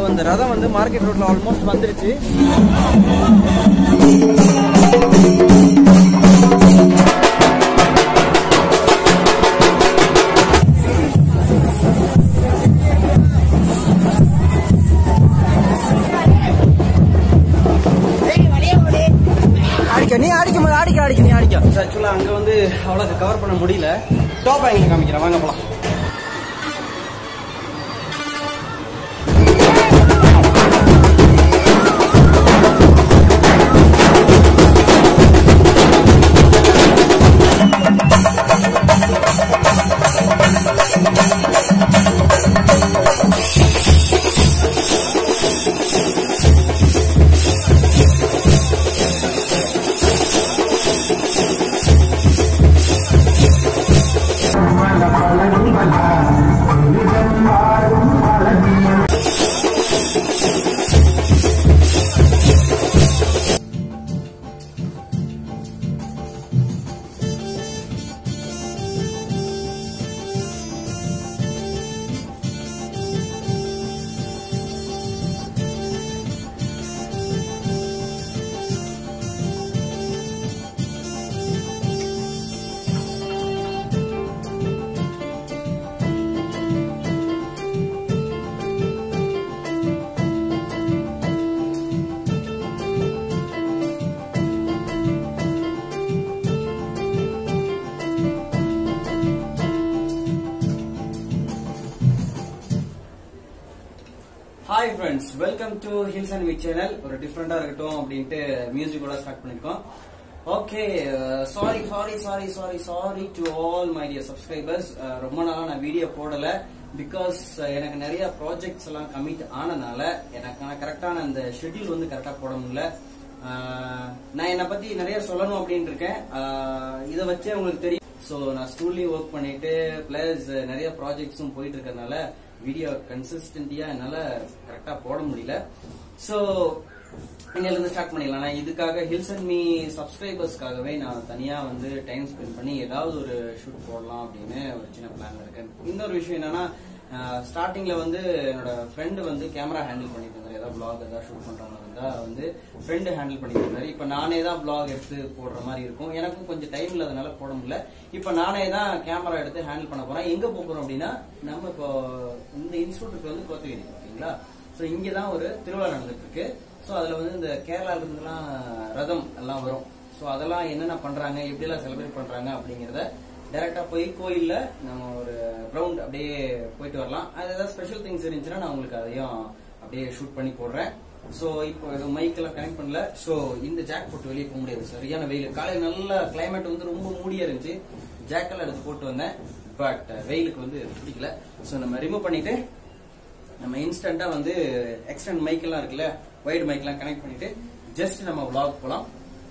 இந்த ரதம் வந்து மார்க்கெட் ரோட்ல ஆல்மோஸ்ட் வந்துருச்சு அடிக்க நீ அடிக்க போது அடிக்க அடிக்க நீ அடிக்க ஆக்சுவலா அங்க வந்து அவ்வளவு கவர் பண்ண முடியல டாப் ஆங்கிள் காமிக்கிறேன் வாங்க போலாம் hi friends welcome to hills and me channel ஒரு டிஃப்ரெண்டா இருக்கட்டும் அப்படின்ட்டு மியூசிக்கோட ஸ்டார்ட் பண்ணிருக்கோம் okay sorry sorry sorry sorry sorry to all my dear subscribers ரொம்ப நாளா நான் வீடியோ போடல பிகாஸ் எனக்கு நிறைய ப்ராஜெக்ட்ஸ் எல்லாம் கமிட் ஆனனால எனக்கான கரெக்டான அந்த ஷெட்யூல் வந்து கரெக்டா போட முடியல அஹ், நான் என்னை பத்தி நிறைய சொல்லணும் அப்படின்னு இருக்கேன் அஹ், இதை வச்சே உங்களுக்கு தெரியும் ஸோ நான் ஸ்கூல்லையும் ஒர்க் பண்ணிட்டு பிளஸ் நிறைய ப்ராஜெக்ட்ஸும் போயிட்டு இருக்கறனால வீடியோ கன்சிஸ்டன்டியா என்னால கரெக்டா போட முடியல ஸோ இன்னையில இருந்து ஸ்டார்ட் பண்ணிடலாம் நான் இதுக்காக ஹில்ஸ் அண்ட் மீ சப்ஸ்கிரைபர்ஸ்க்காகவே நான் தனியா வந்து டைம் ஸ்பெண்ட் பண்ணி ஏதாவது ஒரு ஷூட் போடலாம் அப்படின்னு ஒரு சின்ன பிளான் இருக்கேன் இன்னொரு விஷயம் என்னன்னா ஸ்டார்டிங்ல வந்து என்னோட ஃப்ரெண்டு வந்து கேமரா ஹேண்டில் பண்ணிட்டு இருந்தாரு ஏதாவது vlog ஏதாவது ஷூட் பண்றவங்க இருந்தா வந்து ஃப்ரெண்டு ஹேண்டில் பண்ணிட்டு இருந்தாரு இப்ப நானே தான் vlog எடுத்து போடுற மாதிரி இருக்கும் எனக்கும் கொஞ்சம் டைம் இல்லாதனால போட முடியல இப்ப நானே தான் கேமரா எடுத்து ஹேண்டில் பண்ண போறேன் எங்க போக போறோம் அப்படின்னா நம்ம இப்போ இந்த இன்ஸ்டியூட்டுக்கு வந்து கோத்தகிரி ஓகேங்களா சோ இங்க தான் ஒரு திருவிழா நடந்துட்டு இருக்கு சோ அதுல வந்து இந்த கேரளால இருந்துலாம் ரதம் எல்லாம் வரும் சோ அதெல்லாம் என்னென்ன பண்றாங்க எப்படி எல்லாம் செலிப்ரேட் பண்றாங்க அப்படிங்கறத டைரக்டா போய் கோயில்ல நம்ம ஒரு ரவுண்ட் அப்படியே போயிட்டு வரலாம் அது ஏதாவது ஸ்பெஷல் திங்ஸ் இருந்துச்சுன்னா நான் உங்களுக்கு அதையும் அப்படியே ஷூட் பண்ணி போடுறேன் சோ இப்போ எதுவும் மைக் எல்லாம் கனெக்ட் பண்ணல சோ இந்த ஜாக் போட்டு வெளியே போக முடியாது சரியான வெயில் காலையில நல்ல கிளைமேட் வந்து ரொம்ப மூடியா இருந்துச்சு ஜாக்கெல்லாம் எடுத்து போட்டு வந்தேன் பட் வெயிலுக்கு வந்து பிடிக்கல சோ நம்ம ரிமூவ் பண்ணிட்டு நம்ம இன்ஸ்டன்டா வந்து எக்ஸ்டெண்ட் மைக் எல்லாம் இருக்குல்ல வைட் மைக் எல்லாம் கனெக்ட் பண்ணிட்டு ஜஸ்ட் நம்ம vlog போலாம்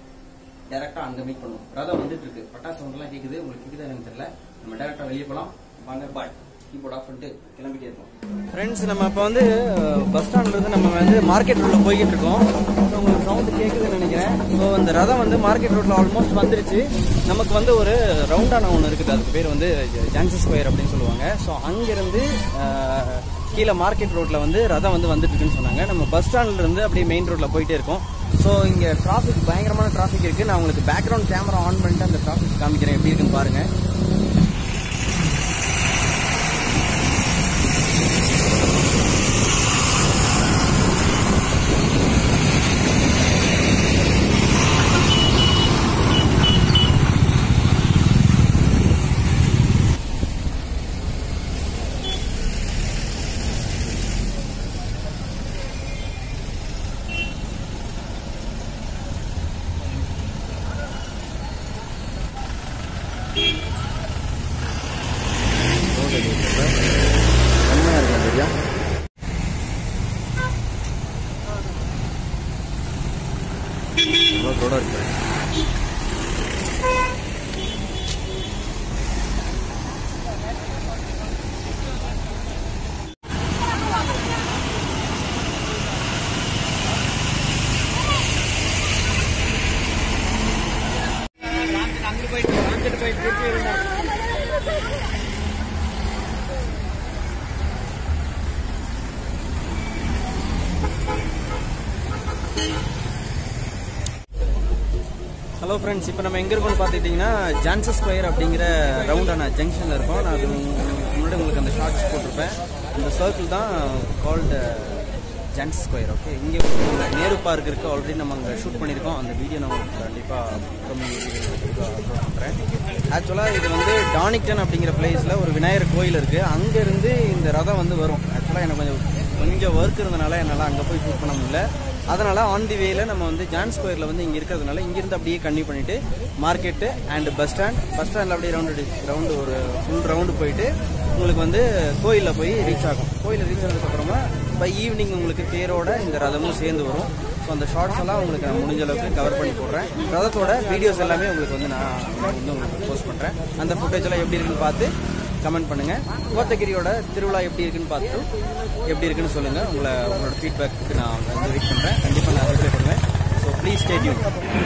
டைரக்டா அங்க மீட் பண்ணுவோம் ரதம் வந்துட்டு இருக்கு பட்டாசு சவுண்ட் எல்லாம் கேக்குது உங்களுக்கு கேக்குதா எனக்கு தெரியல நம்ம டைரக்டா வெளியே போலாம் வாங்க பாய் கீபோர்ட் ஆஃப் பண்ணிட்டு கிளம்பிட்டே இருக்கோம் ஃப்ரெண்ட்ஸ் நம்ம இப்போ வந்து பஸ் ஸ்டாண்ட்ல இருந்து நம்ம வந்து மார்க்கெட் ரோட்ல போய்கிட்டு இருக்கோம் So, உங்களுக்கு சவுண்ட் கேக்குதுன்னு நினைக்கிறேன் ஸோ இந்த ரதம் வந்து மார்க்கெட் ரோட்ல ஆல்மோஸ்ட் வந்துருச்சு நமக்கு வந்து ஒரு ரவுண்டான ஒன்று இருக்குது அதுக்கு பேர் வந்து ஜான்சி ஸ்கொயர் அப்படின்னு சொல்லுவாங்க ஸோ அங்கிருந்து அஹ், கீழே மார்க்கெட் ரோட்ல வந்து ரதம் வந்து வந்துட்டு இருக்குன்னு சொன்னாங்க நம்ம பஸ் ஸ்டாண்ட்ல இருந்து அப்படியே மெயின் ரோட்ல போயிட்டே இருக்கோம் ஸோ இங்க டிராஃபிக் பயங்கரமான டிராஃபிக் இருக்கு நான் உங்களுக்கு பேக்ரவுண்ட் கேமரா ஆன் பண்ணிட்டு அந்த டிராஃபிக் காமிக்கிறேன் எப்படி இருக்குன்னு பாருங்க செம்மையா இருக்கும் சரியா ரோட இருக்கு அங்கிட்டு போயிட்டு அங்கிட்டு போயிட்டு திருப்பி இருந்தா ஹலோ ஃப்ரெண்ட்ஸ் இப்போ நம்ம எங்கே இருக்கோம்னு பார்த்துக்கிட்டிங்கன்னா ஜான்சஸ் ஸ்கொயர் அப்படிங்கிற ரவுண்டான ஜங்ஷனில் இருக்கோம் நான் அது முன்னாடி உங்களுக்கு அந்த ஷார்ட்ஸ் போட்டிருப்பேன் இந்த சர்க்கிள் தான் கால்டு ஜான்ஸ் ஸ்கொயர் ஓகே இங்கே நேரு பார்க் இருக்குது ஆல்ரெடி நம்ம அங்கே ஷூட் பண்ணியிருக்கோம் அந்த வீடியோ நான் உங்களுக்கு கண்டிப்பாக அப்லோட் பண்ணுறேன் ஆக்சுவலாக இது வந்து டானிக்டன் அப்படிங்கிற பிளேஸில் ஒரு விநாயகர் கோயில் இருக்குது அங்கேருந்து இந்த ரதம் வந்து வரும் ஆக்சுவலாக எனக்கு கொஞ்சம் கொஞ்சம் ஒர்க் இருந்தனால என்னால் அங்கே போய் ஷூட் பண்ண முடியல அதனால் ஆன் தி வேல நம்ம வந்து ஜான் ஸ்கொயரில் வந்து இங்கே இருக்கிறதுனால இங்கேருந்து அப்படியே கன்டினியூ பண்ணிவிட்டு market and bus stand bus ஸ்டாண்டில் அப்படியே ரவுண்டு ரவுண்டு ஒரு ஃபுல் ரவுண்டு போயிட்டு உங்களுக்கு வந்து கோயிலில் போய் ரீச் ஆகும் கோயிலில் ரீச் ஆனதுக்கப்புறமா பை ஈவினிங் உங்களுக்கு தேரோட இந்த ரதமும் சேர்ந்து வரும் ஸோ அந்த ஷார்ட்ஸ் எல்லாம் உங்களுக்கு நான் முடிஞ்ச அளவுக்கு கவர் பண்ணி போடுறேன் ரதத்தோட வீடியோஸ் எல்லாமே உங்களுக்கு வந்து நான் வந்து உங்களுக்கு போஸ்ட் பண்ணுறேன் அந்த ஃபுட்டேஜ் எல்லாம் எப்படி இருக்குன்னு பார்த்து கமெண்ட் பண்ணுங்க கோத்தகிரியோட திருவிழா எப்படி இருக்குன்னு பார்த்து எப்படி இருக்குன்னு சொல்லுங்க உங்களை உங்களோட ஃபீட்பேக்கு நான் வந்து வெயிட் பண்றேன் கண்டிப்பா நான் ரிப்ளை பண்ணுவேன் ஸோ ப்ளீஸ் ஸ்டே டியூன்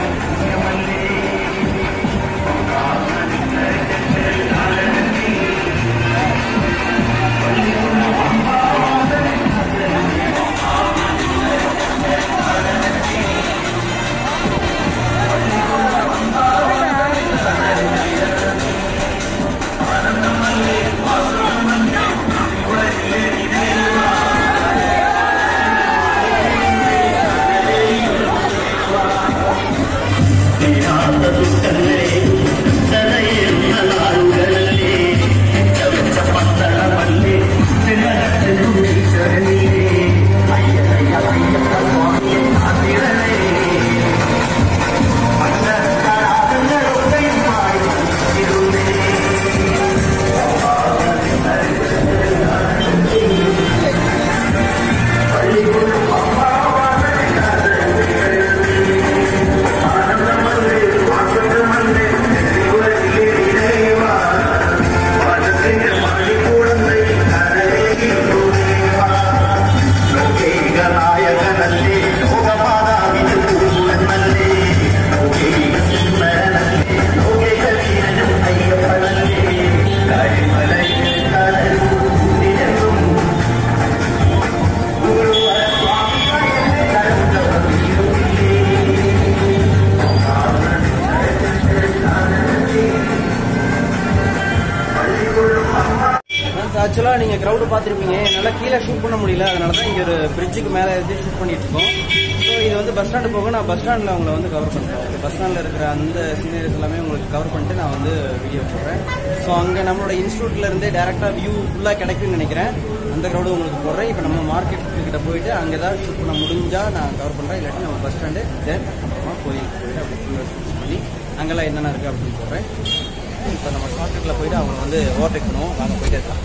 ஆக்சுவலாக நீங்கள் க்ரௌடு பார்த்துருப்பீங்க என்னால் கீழே ஷூட் பண்ண முடியல அதனால தான் இங்கே ஒரு பிரிட்ஜுக்கு மேலே இருந்து ஷூட் பண்ணிட்டு இருக்கோம் ஸோ இது வந்து பஸ் ஸ்டாண்டு போக நான் பஸ் ஸ்டாண்டில் உங்களை வந்து கவர் பண்ணுறேன் பஸ் ஸ்டாண்டில் இருக்கிற அந்த சீனரிஸ் எல்லாமே உங்களுக்கு கவர் பண்ணிட்டு நான் வந்து வீடியோ போடுறேன் ஸோ அங்கே நம்மளோட இன்ஸ்டியூட்ல இருந்தே டேரெக்டாக வியூ ஃபுல்லாக கிடைக்கும்னு நினைக்கிறேன் அந்த க்ரௌடு உங்களுக்கு போடுறேன் இப்போ நம்ம மார்க்கெட் கிட்ட போயிட்டு அங்கே தான் ஷூட் பண்ண முடிஞ்சா நான் கவர் பண்ணுறேன் இல்லாட்டி நம்ம பஸ் ஸ்டாண்டு தென் அப்புறமா கோயில் போயிட்டு அப்படி ஃபுல்லாக ஷூட் பண்ணி அங்கெல்லாம் என்னென்ன இருக்குது அப்படின்னு போடுறேன் இப்போ நம்ம ஷார்ட்கட்டில் போயிட்டு அவங்க வந்து ஓவர்டேக் பண்ணுவோம் வாங்க போயிட்டே இருக்கலாம்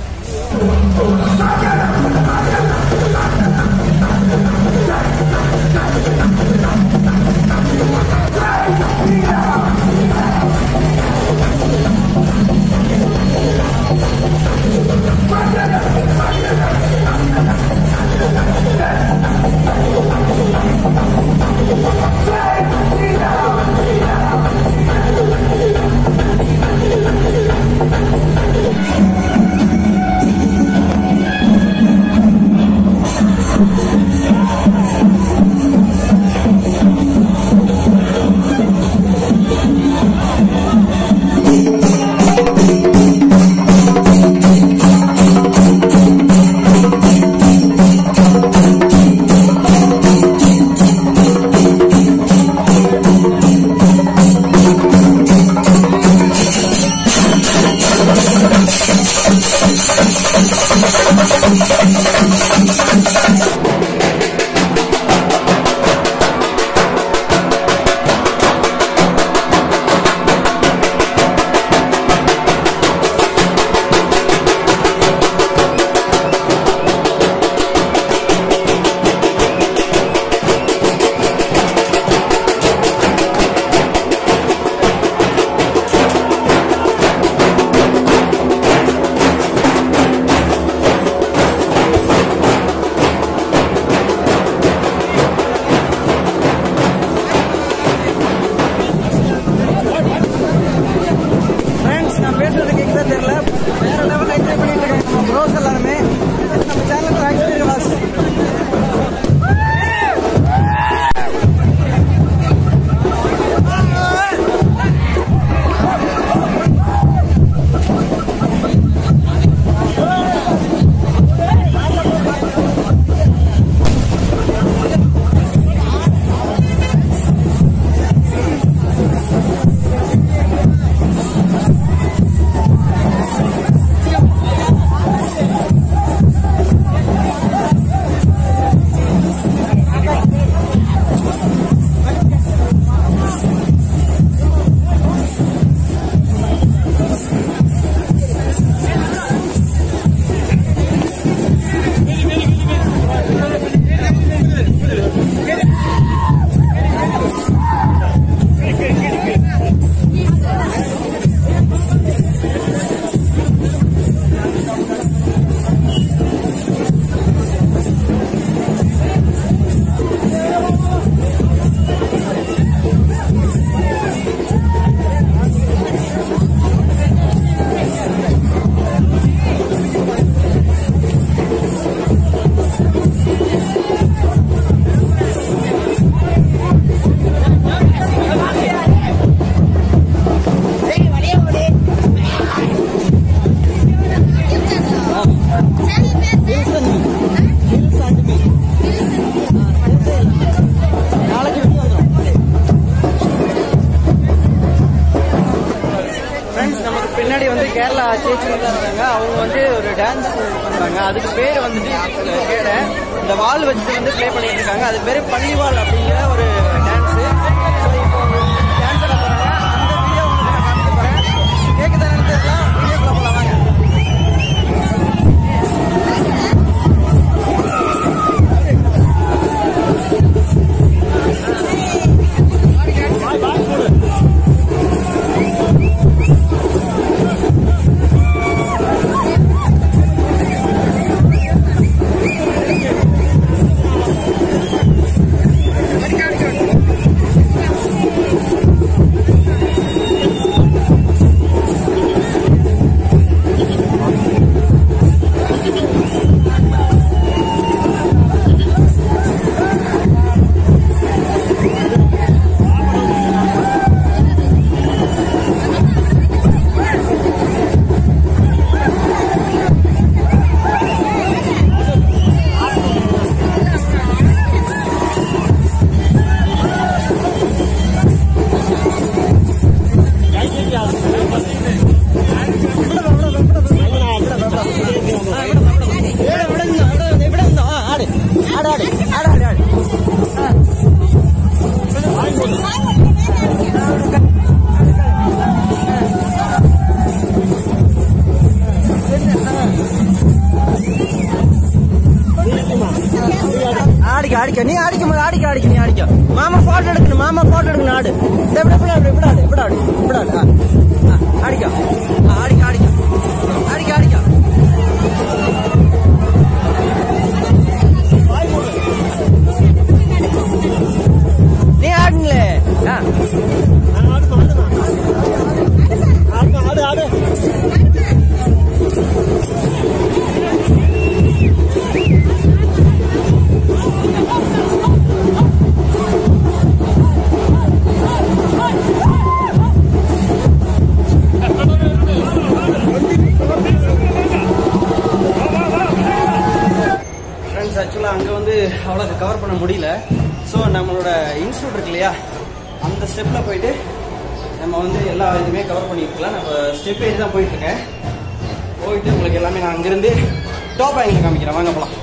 Thank கோச்சிங் இருக்காங்க அவங்க வந்து ஒரு டான்ஸ் பண்றாங்க அதுக்கு பேர் வந்துட்டு கேட இந்த வால் வச்சுட்டு வந்து ப்ளே பண்ணிட்டு இருக்காங்க அது பேர் பள்ளிவால் அப்படிங்கிற ஒரு டான்ஸ் டான்ஸ் போறாங்க அந்த வீடியோ உங்களுக்கு நான் காமிக்க போறேன் கேக்குதா நினைச்சதுலாம் வீடியோக்குள்ள போலாம் வாங்க ஆடு ஆடு ஆடு ஆடு ஆடு ஆடு ஆடிக்க ஆடிக்க நீ அடிக்கும் போது ஆடிக்க ஆடிக்க நீ ஆடிக்க மாமா போட்டோ எடுக்கணும் மாமா போட்டோ எடுக்கணும் ஆடு இந்த இப்படி இப்படி ஆடு இப்படி ஆடு இப்படி ஆடு இப்படி ஆடு ஆ. ஆ, ஆடிக்க ஆ, ஆடிக்க ஆடிக்க ஆடிக்க ஆடிக்க நீ ஆடுங்களே ஆ ஃப்ரெண்ட்ஸ் ஆக்சுவலாக அங்கே வந்து அவ்வளோ கவர் பண்ண முடியல ஸோ நம்மளோட இன்ஸ்டியூட் இருக்கு இல்லையா அந்த ஸ்டெப்பில் போயிட்டு நம்ம வந்து எல்லா இதுவுமே கவர் பண்ணிக்கலாம் நம்ம ஸ்டெப் ஏறி தான் போயிட்டு இருக்கேன் போயிட்டு உங்களுக்கு எல்லாமே நான் அங்கேருந்து டாப் ஆங்கிள் காமிக்கிறேன் வாங்க போகலாம்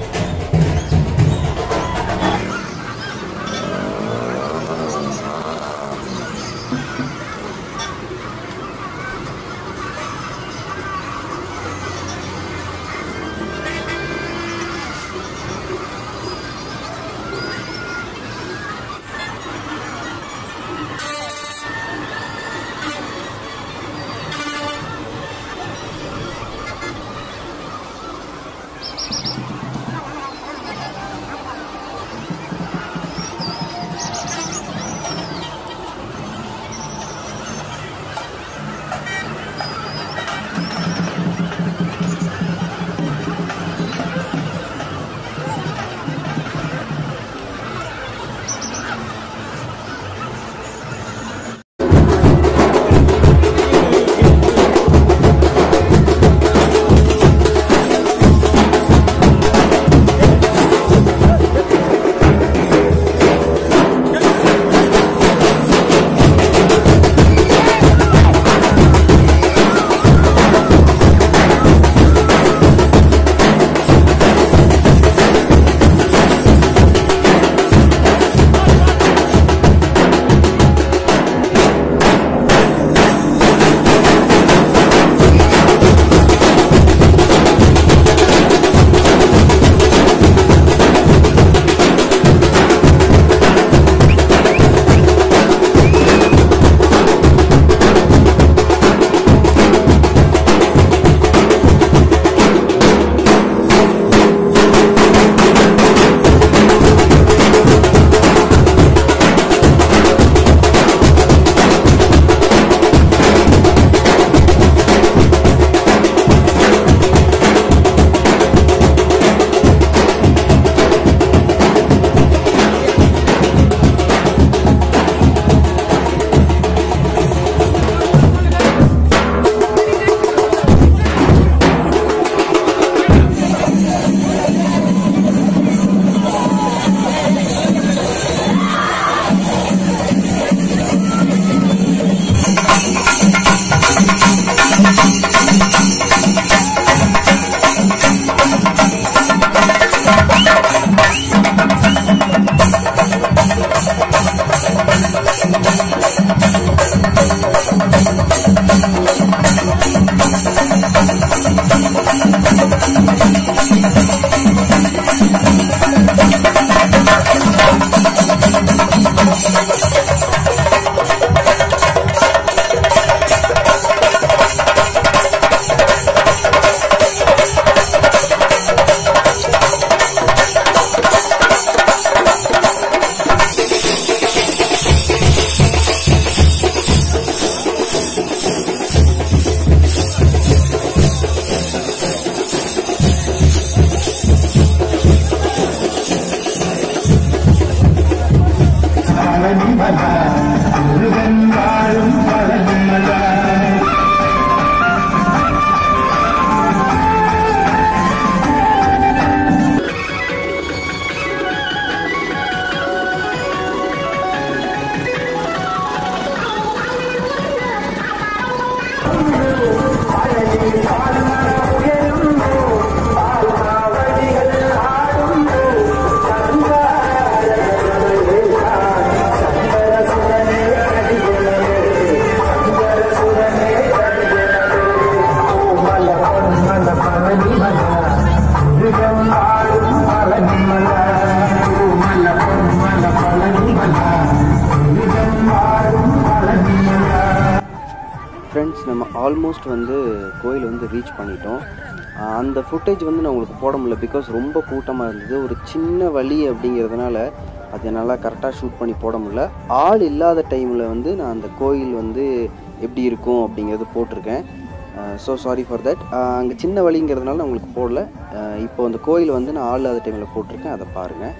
ஆல்மோஸ்ட் வந்து கோயில் வந்து ரீச் பண்ணிட்டோம் ஆஹ் அந்த ஃபுட்டேஜ் வந்து நான் உங்களுக்கு போட முடியல பிகாஸ் ரொம்ப கூட்டமாக இருந்தது ஒரு சின்ன வழி அப்படிங்கிறதுனால அது என்னால் கரெக்டாக ஷூட் பண்ணி போட முடியல ஆள் இல்லாத டைமில் வந்து நான் அந்த கோயில் வந்து எப்படி இருக்கும் அப்படிங்கிறது போட்டிருக்கேன் ஸோ சாரி ஃபார் தட் அங்கே சின்ன வழிங்கிறதுனால நான் உங்களுக்கு போடல ஆஹ் இப்போ அந்த கோயில் வந்து நான் ஆள் இல்லாத டைமில் போட்டிருக்கேன் அதை பாருங்கள்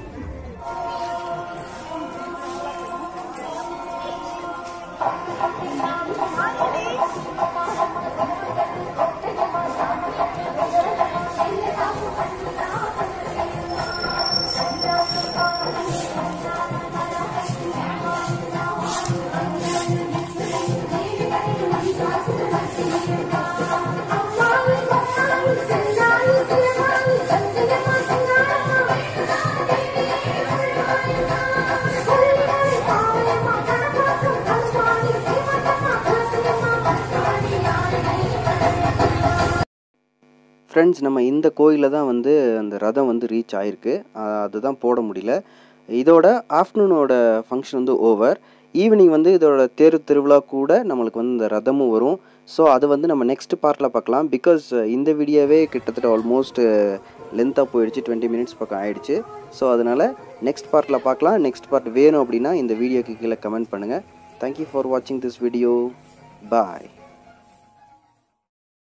ஃப்ரெண்ட்ஸ் நம்ம இந்த கோயிலில் தான் வந்து அந்த ரதம் வந்து ரீச் ஆயிருக்கு அஹ் அதுதான் போட முடியல இதோட ஆஃப்டர்நூனோட ஃபங்க்ஷன் வந்து ஓவர் ஈவினிங் வந்து இதோட தேர் திருவிழா கூட நம்மளுக்கு வந்து இந்த ரதமும் வரும் ஸோ அது வந்து நம்ம நெக்ஸ்ட் பார்ட்டில் பார்க்கலாம் பிகாஸ் இந்த வீடியோவே கிட்டத்தட்ட ஆல்மோஸ்ட் லென்த்தாக போயிடுச்சு டுவெண்ட்டி மினிட்ஸ் பக்கம் ஆயிடுச்சு ஸோ அதனால் நெக்ஸ்ட் பார்ட்டில் பார்க்கலாம் நெக்ஸ்ட் பார்ட் வேணும் அப்படின்னா இந்த வீடியோக்கு கீழே கமெண்ட் பண்ணுங்கள் தேங்க்யூ ஃபார் வாட்சிங் திஸ் வீடியோ பாய்